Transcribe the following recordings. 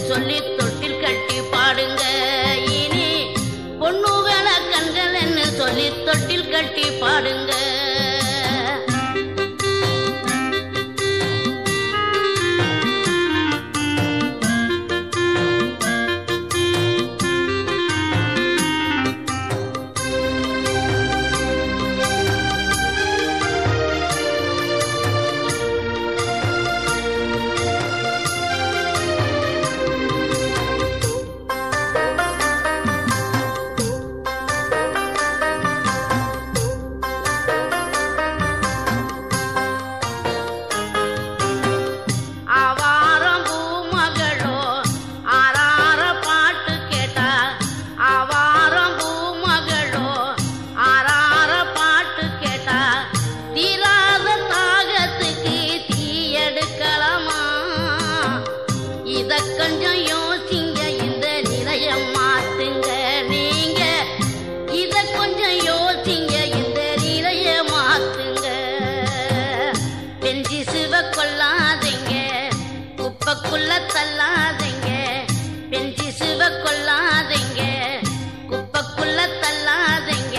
சொல்லி தொட்டில் கட்டி பாடுங்க இனி பொண்ணுகள கண்கள் என்று சொல்லி தொட்டில் கட்டி பாடுங்க அவாரம் பூமகளோ ஆறார பாட்டு கேட்டா அவாரம் பூமகளோ ஆறார பாட்டு கேட்டா தீராத தாகத்துக்கு தீயெடுக்கலாமா இத கொஞ்சம் யோசிங்க இந்த நிலைய மாத்துங்க நீங்க இத கொஞ்சம் யோசிங்க இந்த நிலைய மாத்துங்க பெஞ்சி சிவ கொள்ளாதீங்க குப்பைக்குள்ள தள்ளாதீங்க பெஞ்சி சிவ கொள்ளாதீங்க குப்பைக்குள்ள தள்ளாதீங்க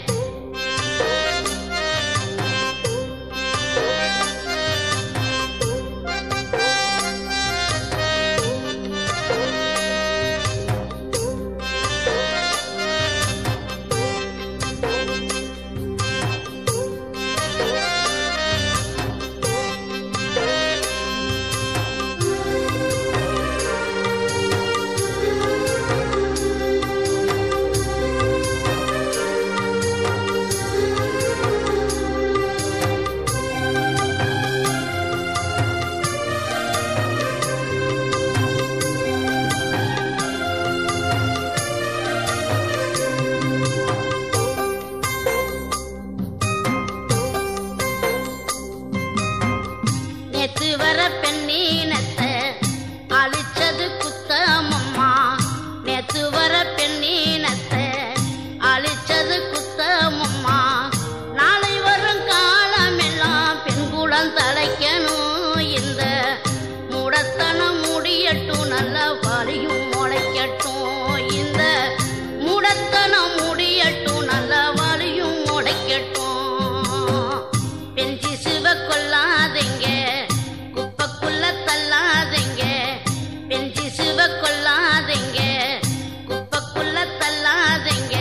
நேத்து வர பெண்ணீனத்தை அழிச்சது குத்தமம்மா நேத்து வர பெண்ணீனத்தை அழிச்சது குத்தமம்மா நாளை வரும் காலமெல்லாம் பெண்குடம் தலைக்கணும் இந்த மூடத்தனம் முடியட்டும் நல்ல வலியும் முளைக்கட்டும் இந்த மூடத்தனம் முடியட்டும் நல்ல வலியும் முளைக்கட்டும் பெஞ்சி சிவ கொள்ளாதீங்க குப்பைக்குள்ள தள்ளாதீங்க பெஞ்சி சிவ கொள்ளாதீங்க குப்பைக்குள்ள தள்ளாதீங்க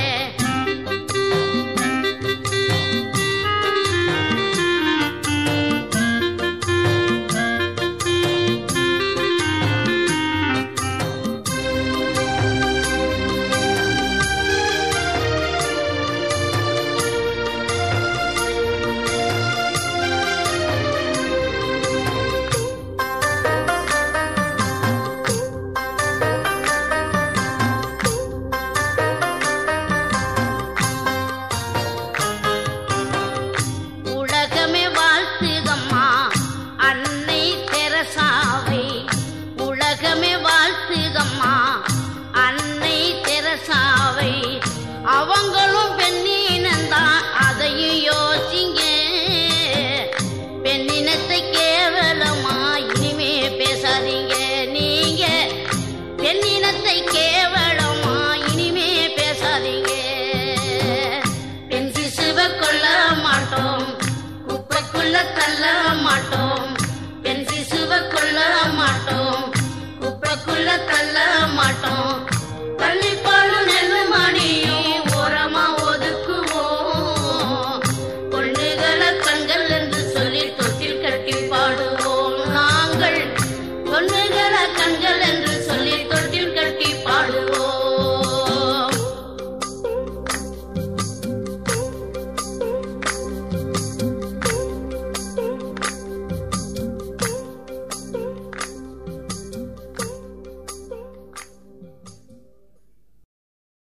உலகமே வாழ்த்துதம்மா அன்னை தெரசாவை உலகமே வாழ்த்துதம்மா அன்னை தெரசாவை அவங்களும் பெண்ணினந்தான் அதையும் யோசிங்க பெண்ணினத்தை கேவலமா இனிமே பேசாதீங்க நீங்க பெண்ணினத்தை கேவலமா இனிமே பேசாதீங்க பெண் சிசுவ கொல்ல மாட்டோம் குப்பைக்குள்ள தள்ள மாட்டோம் பெண் சிசுவ கொல்ல மாட்டோம் குப்பைக்குள்ள தள்ள மாட்டோம் தள்ளிப்பாலும் நெல்லு மாடியும் ஓரமா ஒதுக்குவோம் பொண்ணுகளை கண்கள் என்று சொல்லி தொட்டில் கட்டி பாடுவோம் நாங்கள் பொண்ணுகளை கண்கள் என்று